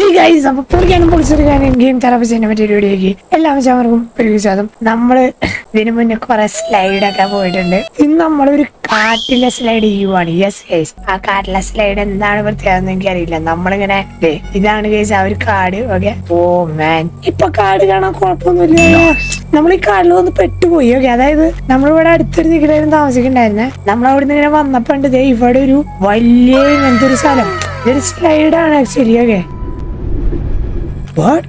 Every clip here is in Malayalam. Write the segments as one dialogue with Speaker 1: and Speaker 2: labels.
Speaker 1: ഗൈസ് അപ്പൊ പൊളിക്കാനും പൊളിച്ചെടുക്കാനും ഗെയിം തെറാപ്പിച്ചതിനെ പറ്റിയ വീഡിയോയ്ക്ക് എല്ലാ വിശാവർക്കും ഒരു വിശ്വാസം നമ്മള് ഇതിനു മുന്നേ കുറെ സ്ലൈഡ് ഒക്കെ പോയിട്ടുണ്ട് ഇന്ന് നമ്മളൊരു കാട്ടിലെ സ്ലൈഡ് ചെയ്യുവാണ് യെസ് ഗൈസ് ആ കാട്ടിലെ സ്ലൈഡ് എന്താണ് പ്രത്യേകത എന്ന് എനിക്കറിയില്ല നമ്മളിങ്ങനെ ദേ, ഇതാണ് ഗൈസ് ആ ഒരു കാട് ഓക്കെ ഓ മാൻ ഇപ്പൊ കാട് കാണാൻ കുഴപ്പമൊന്നുമില്ല നമ്മൾ ഈ കാട്ടിൽ വന്ന് പെട്ടുപോയി ഓക്കെ അതായത് നമ്മളിവിടെ അടുത്തൊരു നിൽക്കലായിരുന്നു താമസിക്കണ്ടായിരുന്നെ നമ്മൾ അവിടെ നിന്ന് ഇങ്ങനെ വന്നപ്പോ ഉണ്ട് ദേ ഇവിടെ ഒരു വലിയ ഇങ്ങനത്തെ ഒരു സ്ഥലം ഇതൊരു സ്ലൈഡാണ് ആക്ച്വലി ഓക്കെ വാട്ട്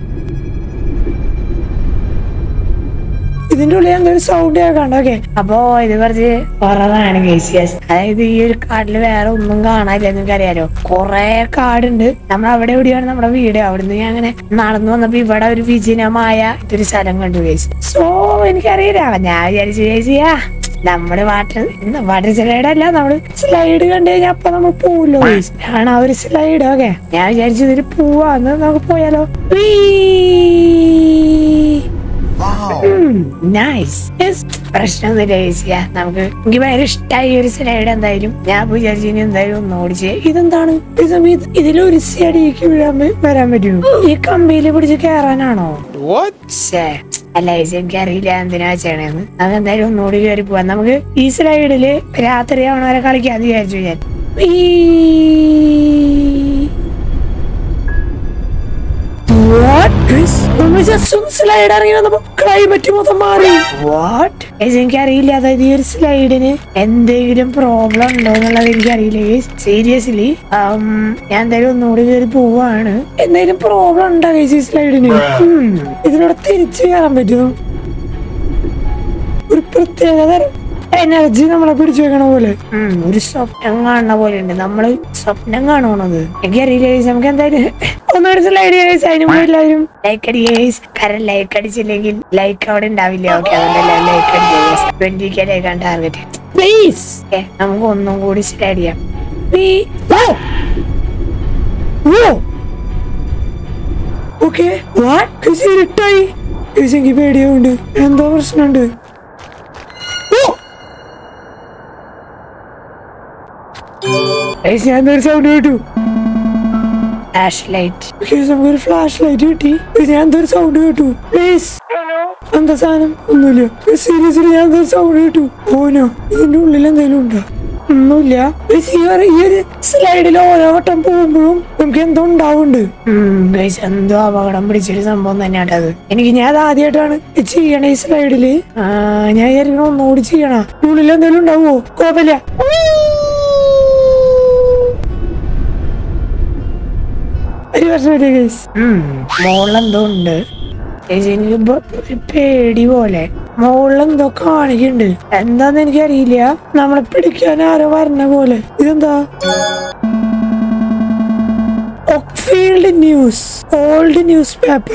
Speaker 1: ഇതിന്റെ ഉള്ളിൽ എന്തൊരു സൗണ്ട് കേൾക്കണ്ട ഓക്കെ അപ്പോ ഇത് കുറച്ച് ഹൊററാണ് കേസിയസ് അതായത് ഈ ഒരു കാട്ടില് വേറെ ഒന്നും കാണാനില്ല നിങ്ങൾക്ക് അറിയാലോ കൊറേ കാടുണ്ട് നമ്മൾ അവിടെ എവിടെയാണ് നമ്മുടെ വീട് അവിടുന്ന് ഞാൻ അങ്ങനെ നടന്നു വന്നപ്പോ ഇവിടെ ഒരു വിജനമായ ഇതൊരു സ്ഥലം കണ്ടു കേസ് സോ എനിക്കറിയില്ല ഞാൻ വിചാരിച്ചു ചേച്ചിയാ നമ്മള് വാട്ടർ വാട്ടർ സ്ലൈഡ് അല്ല നമ്മള് സ്ലൈഡ് കണ്ടു കഴിഞ്ഞാൽ അപ്പൊ നമ്മൾ പോവല്ലോ ആണ് ആ ഒരു സ്ലൈഡ് ഓക്കെ ഞാൻ വിചാരിച്ചു ഇതിൽ പോവാന്ന് നമുക്ക് പോയാലോ നൈസ് പ്രശ്നമൊന്നുമില്ല ചേച്ചിയാ നമുക്ക് എനിക്ക് ഭയങ്കര ഇഷ്ടമായി ഈ ഒരു സ്ലൈഡ് എന്തായാലും ഞാൻ വിചാരിച്ചു ഇനി എന്തായാലും ഒന്ന് ഓടിച്ച് ഇതെന്താണ് ഈ സമയത്ത് ഇതിലൊരു അടിക്ക് വീഴാൻ പ- വരാൻ പറ്റുമോ ഈ കമ്പിയിൽ പിടിച്ച് കേറാനാണോ
Speaker 2: What?
Speaker 1: ശ്ശേ. അല്ല ചേച്ചി എനിക്ക് അറിയില്ല എന്തിനാ വെച്ചേണേന്ന് നമുക്ക് എന്തായാലും ഒന്നുകൂടി കയറി പോവാം നമുക്ക് ഈ സ്ലൈഡില് രാത്രി ആവണ വരെ കളിക്കാന്ന് വിചാരിച്ചു ഞാൻ ഈ What? Guys, നമ്മൾ just ഒന്ന് slide ഇറങ്ങി വന്നപ്പോ climate മൊത്തം മാറി. What? Guys, എനിക്കറിയില്ല അതായത് ഈ ഒരു സ്ലൈഡിന് എന്തെങ്കിലും പ്രോബ്ലം ഉണ്ടോ എന്നുള്ളത് എനിക്കറിയില്ല സീരിയസ്ലി ഞാൻ എന്തായാലും ഒന്നുകൂടി കയറി പോവാണ് എന്തെങ്കിലും പ്രോബ്ലം ഉണ്ടോ ഗൈസ് ഈ സ്ലൈഡിന് ഇതിലൂടെ തിരിച്ചു കയറാൻ പറ്റുമോ ഒരു പ്രത്യേക തരം എനർജി നമ്മളെ പിടിച്ചു വെക്കണ പോലെ ഉം, ഒരു സ്വപ്നം കാണുന്ന പോലെ ഉണ്ട് നമ്മള് സ്വപ്നം കാണുന്നത് എനിക്കറിയില്ല guys. നമുക്ക് എന്തായാലും ഒന്നുകൂടി സ്ലൈഡ് ഗൈസ് അതിന് മുമ്പ് എല്ലാവരും ലൈക്ക് അടി ഗൈസ് കാരണം ലൈക്ക് അടിച്ചില്ലെങ്കിൽ ലൈക്ക് അവിടെ ഉണ്ടാവില്ല ഓക്കെ അതുകൊണ്ടല്ല ലൈക്ക് അടിക്കുക ട്വന്റി കെ ലൈക്കാണ് ടാർഗറ്റ് പ്ലീസ് നമുക്ക് ഒന്നും കൂടി സ്ലൈഡ് ചെയ്യാം We- Oh! Oh! ഓക്കെ ഇരുട്ടായി എനിക്ക് പേടിയുണ്ട് എന്തോ പ്രശ്നമുണ്ട് ഞാൻ ഒരു സൗണ്ട് കേട്ടു ഫ്ലാഷ് ലൈറ്റ് നമുക്കൊരു ഫ്ലാഷ് ലൈറ്റ് കിട്ടി Guys, ഞാൻ എന്തൊരു സൗണ്ട് കേട്ടു പ്ലീസ് എന്താ സാധനം ഒന്നുമില്ല സീരിയസ്ലി ഞാൻ എന്തൊരു സൗണ്ട് കേട്ടു ഓനോ ഇതിന്റെ ഉള്ളിൽ എന്തെങ്കിലും ഉണ്ടോ ഒന്നുമില്ല Guys, ഈ ഒരു- ഈ ഒരു സ്ലൈഡിൽ ഓരോ വട്ടം പോകുമ്പോഴും നമുക്ക് എന്തോ ഉണ്ടാവുന്നുണ്ട് എന്തോ അപകടം പിടിച്ചൊരു സംഭവം തന്നെയാണ് അത് എനിക്ക് ഞാൻ അത് ആദ്യമായിട്ടാണ് ചെയ്യണ ഈ സ്ലൈഡില് ആ, ഞാൻ വിചാരിക്കണം ഒന്നുകൂടി ചെയ്യണ ഉള്ളിൽ എന്തെങ്കിലും ഉണ്ടാവോ കുഴപ്പമില്ല ഒരു പ്രശ്നമില്ല ഗൈസ് മോളിലെന്തോ ഉണ്ട് ഗൈസ്, എനിക്കിപ്പോ ഒരു പേടി പോലെ മോളിലെന്തോ കാണിക്കുന്നുണ്ട് എന്താന്ന് എനിക്കറിയില്ല നമ്മളെ പിടിക്കാൻ ആരോ വരണ പോലെ ഇതെന്താ Oakfield news old newspaper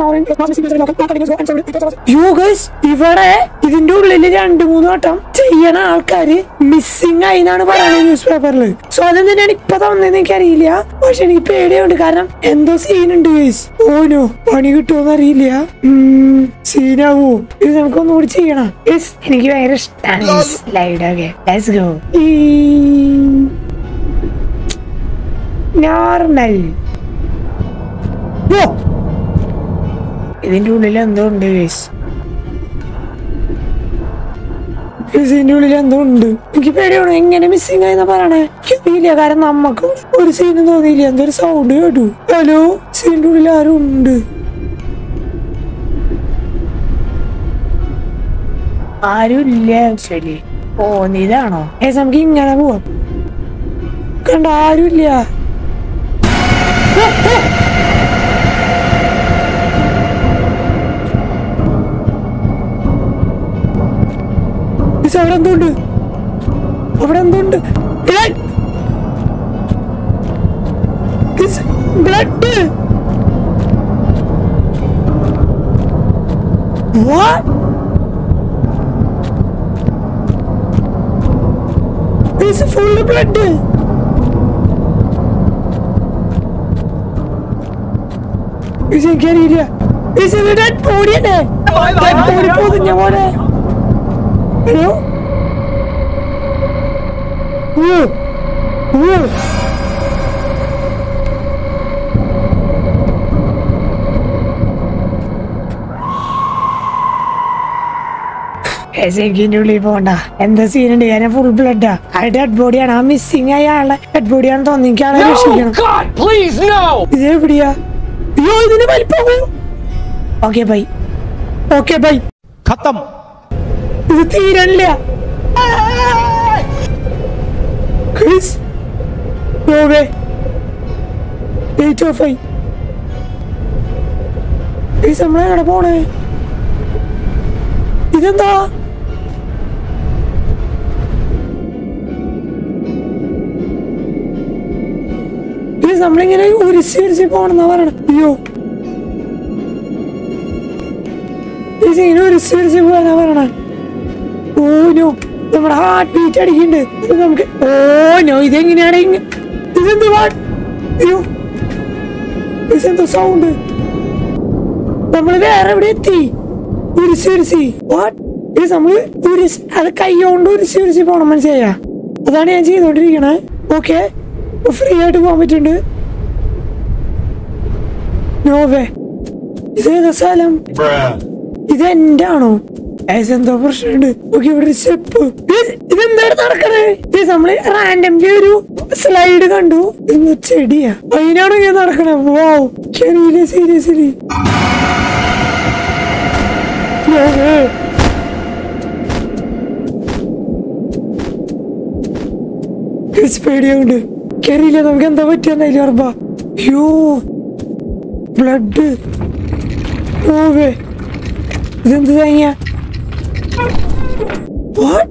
Speaker 1: yo guys ഇവിടെ ഇതിന്റെ ഉള്ളിൽ രണ്ടു മൂന്ന് വട്ടം ചെയ്യണ ആൾക്കാര് മിസ്സിംഗ് ആയി എന്നാണ് പറയുന്നത് ന്യൂസ് പേപ്പറിൽ സോ അതെന്തിനാണ് ഇപ്പൊ തന്നെന്ന് എനിക്കറിയില്ല പക്ഷെ എനിക്ക് പേടിയുണ്ട് കാരണം എന്തോ സീൻ ഉണ്ട് ഗൈസ് ഓനോ പണി കിട്ടുമോന്ന് അറിയില്ല സീനാവോ ഇത് നമുക്ക് ഒന്നുകൂടി ചെയ്യണം Yes, എനിക്ക് ഭയങ്കര ഇഷ്ടമാണ് ലൈഡ് ഓക്കെ ലെറ്റ്സ് ഗോ നോർമൽ ഇതിന്റെ ഉള്ളിൽ എന്തോ ഉണ്ട് ഗൈസ് ഇതിന്റെ ഉള്ളിൽ എന്തോ ഉണ്ട് എനിക്ക് പേടിയാണ് എങ്ങനെ മിസ്സിംഗ് ആയെന്നാ പറയണേ എനിക്കറിയില്ല കാരണം നമുക്ക് ഒരു സീനും തോന്നിയില്ല എന്തൊരു സൗണ്ട് കേട്ടു ഹലോ സീനിന്റെ ഉള്ളിൽ ആരും ഉണ്ട് ആരും ഇല്ല ആക്ച്വലി തോന്നിയതാണോ ഏസ് നമുക്ക് ഇങ്ങനെ പോവാം കണ്ട ആരുമില്ല അവിടെ എന്തുണ്ട് അവിടെ എന്തുണ്ട് blood What? It's full of blood. Is it getting it? Is it a dead body in it? Dead body പൊതിഞ്ഞ പോലെ ഹലോ ഓ ഓ എന്റെ ഉള്ളിൽ പോകണ്ട എന്താ സീനുണ്ട് ഞാൻ ഫുൾ ബ്ലഡാ ആ ഡെഡ് ബോഡിയാണ് ആ മിസ്സിങ് ആയ ആളെ ഡെഡ് ബോഡിയാണെന്ന് തോന്നി എനിക്ക് ആളെ രക്ഷിക്കണം
Speaker 2: God, please, no!
Speaker 1: ഇത് എവിടെയാ അയ്യോ ഇതിന് വലിപ്പം ഓക്കെ ബൈ ഓക്കെ ബൈ
Speaker 3: खत्म
Speaker 1: ഇത് തീരണില്ല Chris, no way. Eight or five. Chris, നമ്മളെങ്ങനെ പോണേ ഇതെന്താ Chris, നമ്മളിങ്ങനെ ഉരുസി ഉരുസി പോണെന്നാ പറയണ അയ്യോ Chris, ഇങ്ങനെ ഉരുസി ഉരുസി പോകാനാ പറയണേ ഓ നോ നമ്മുടെ ഹാർട്ട് ബീറ്റ് അടിക്കുന്നുണ്ട് ഇത് നമുക്ക് ഓ നോ ഇതെങ്ങനെയാണ് ഇങ്ങ- ഇതെന്ത് വാ അയ്യോ ഇതെന്തോ സൗണ്ട് നമ്മൾ വേറെ എവിടെ എത്തി ഉരുസി ഉരുസി വാട്ട് ഇത് നമ്മള് ഉരുസ് അത് കൈ കൊണ്ട് ഉരുസി ഉരുസി പോണം മനസ്സിലായ അതാണ് ഞാൻ ചെയ്തോണ്ടിരിക്കണേ ഓക്കെ ഫ്രീ ആയിട്ട് പോകാൻ പറ്റുന്നുണ്ട് നോവേ ഇതേതാ സ്ഥലം ഇത് എന്റെ ആണോ ഏസ് എന്തോ പ്രശ്നമുണ്ട് ഓക്കെ ഇവിടെ സ്റ്റെപ്പ് ഇതെന്താണ് നടക്കണേ ഇത് നമ്മള് റാൻഡംലി ഒരു സ്ലൈഡ് കണ്ടു ഇന്ന് ചെടിയാ അതിനാണോ ഞാൻ നടക്കണേ വോ ശരിയില്ല സീരിയസ്ലി പേടിയുണ്ട് കയറിയില്ല നമുക്ക് എന്താ പറ്റിയെന്നായില്ല ഉറപ്പ യോ ബ്ലഡ് ഓവേ ഇതെന്ത് തേങ്ങ What?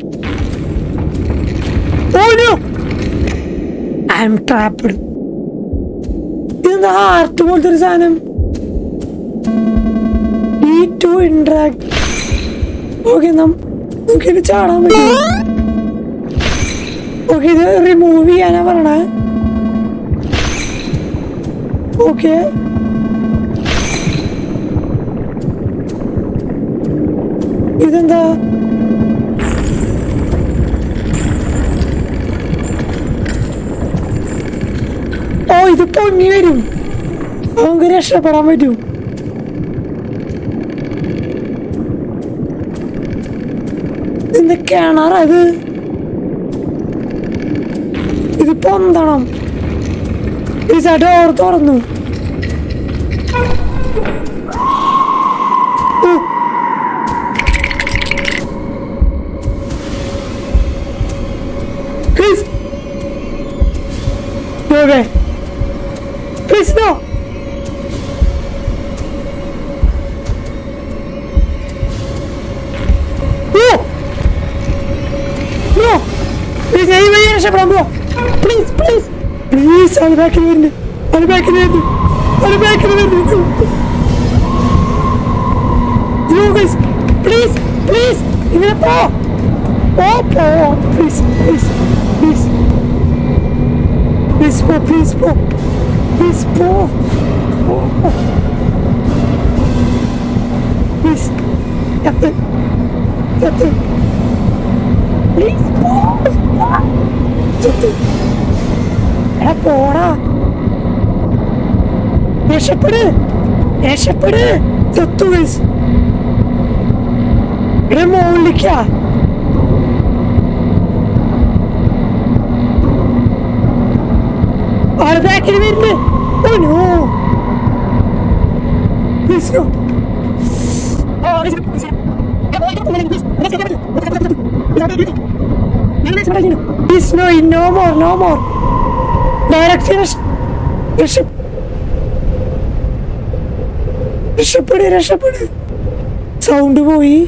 Speaker 1: Oh no! I'm trapped. ഇതെന്താ ഹാർട്ട് പോലത്തെ ഒരു സാധനം ഈ ടു ഇന്ററാക്ട് ഓക്കെ നമുക്കിത് ചാടാൻ പറ്റും ഓക്കെ ഇത് റിമൂവ് ചെയ്യാനാ പറയണേ ഓക്കെ ഇതെന്താ ഓ ഇത് പൊങ്ങി വരും നമുക്ക് രക്ഷപ്പെടാൻ പറ്റും ഇത് കിണറാ ഇത് ഇത് പൊന്തണം ഈ ഡോർ തുറന്നു ഓ Chris! No way! Chris, no! No! No! Chris, ഞാൻ ഈ വഴി രക്ഷപ്പെടാൻ പോവാ പ്ലീസ് പ്ലീസ് പ്ലീസ് അത് ബാക്കിൽ വരുന്നു അത് ബാക്കിൽ വരുന്നു അത് ബാക്കിൽ വരുന്നു No, guys! Please! Please! ഇങ്ങനെ പോ പോ പോ പ്ലീസ് പ്ലീസ് പ്ലീസ് പ്ലീസ് പോ പ്ലീസ് പോ പ്ലീസ് പോ പ്ലീസ് ചത്ത് ചത്ത് പ്ലീസ് പോ ചത്ത് എടാ പോടാ രക്ഷപ്പെട് രക്ഷപ്പെട് ചത്തു ഗൈസ് എടാ മോളിലേക്കാ ആള് ബാക്കിൽ വരുന്നു oh no Please go. Please no, no more, no more. Direct രക്ഷ രക്ഷപ്പെട് രക്ഷപ്പെട് സൗണ്ട് പോയി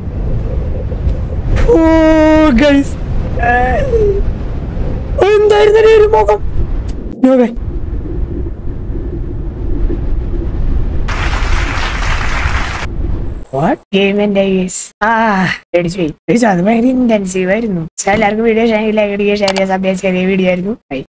Speaker 1: ഓ ഗൈസ് എന്തായിരുന്നു ഒരു മുഖം നോവേ ഗെയിമിന്റെ ആ പേടിച്ചു പോയി അത് ഭയങ്കര ഇന്റൻസീവ് ആയിരുന്നു പക്ഷെ എല്ലാവർക്കും വീഡിയോ ഷെയർ ലൈക്ക് അടിക്കുക ഷെയർ ചെയ്യുക സബ്സ്ക്രൈബ് ചെയ്ത വീഡിയോ ആയിരുന്നു ബൈ